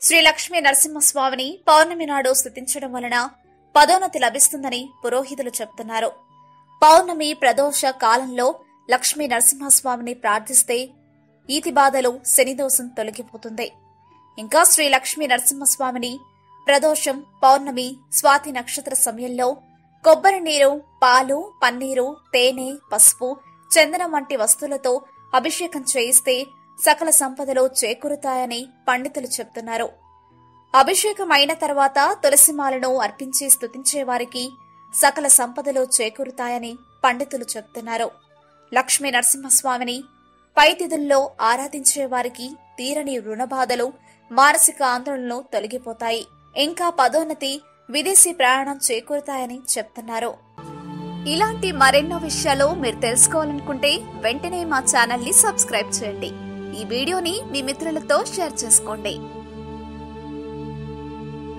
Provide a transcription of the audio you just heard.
శ్రీ లక్ష్మీ నరసింహస్వామిని పౌర్ణమి నాడు స్థుతించడం వలన పదోన్నతి లభిస్తుందని పురోహితులు చెబుతున్నారు పౌర్ణమి ప్రదోష కాలంలో లక్ష్మీ నరసింహస్వామిని ప్రార్థిస్తే ఈతి బాధలు శనిదోషం తొలగిపోతుంది ఇంకా శ్రీ లక్ష్మీ నరసింహస్వామిని ప్రదోషం పౌర్ణమి స్వాతి నక్షత్ర సమయంలో కొబ్బరి నీరు పాలు పన్నీరు తేనె పసుపు చందనం వంటి వస్తువులతో అభిషేకం చేయిస్తే సకల సంపదలు చేకూరుతాయని పండితులు చెప్తున్నారు అభిషేకం అయిన తర్వాత తులసిమాలను అర్పించి స్తుతించే వారికి సకల సంపదలు చేకూరుతాయని పండితులు చెప్తున్నారు లక్ష్మీ నరసింహస్వామిని పై తిథుల్లో ఆరాధించే వారికి తీరని రుణబాధలు మానసిక ఆందోళనలు తొలగిపోతాయి ఇంకా పదోన్నతి విదేశీ ప్రయాణం చేకూరుతాయని చెప్తున్నారు ఇలాంటి మరెన్నో విషయాలు మీరు తెలుసుకోవాలనుకుంటే వెంటనే మా ఛానల్ ని సబ్స్క్రైబ్ చేయండి ఈ వీడియోని మీ మిత్రులతో షేర్ చేసుకోండి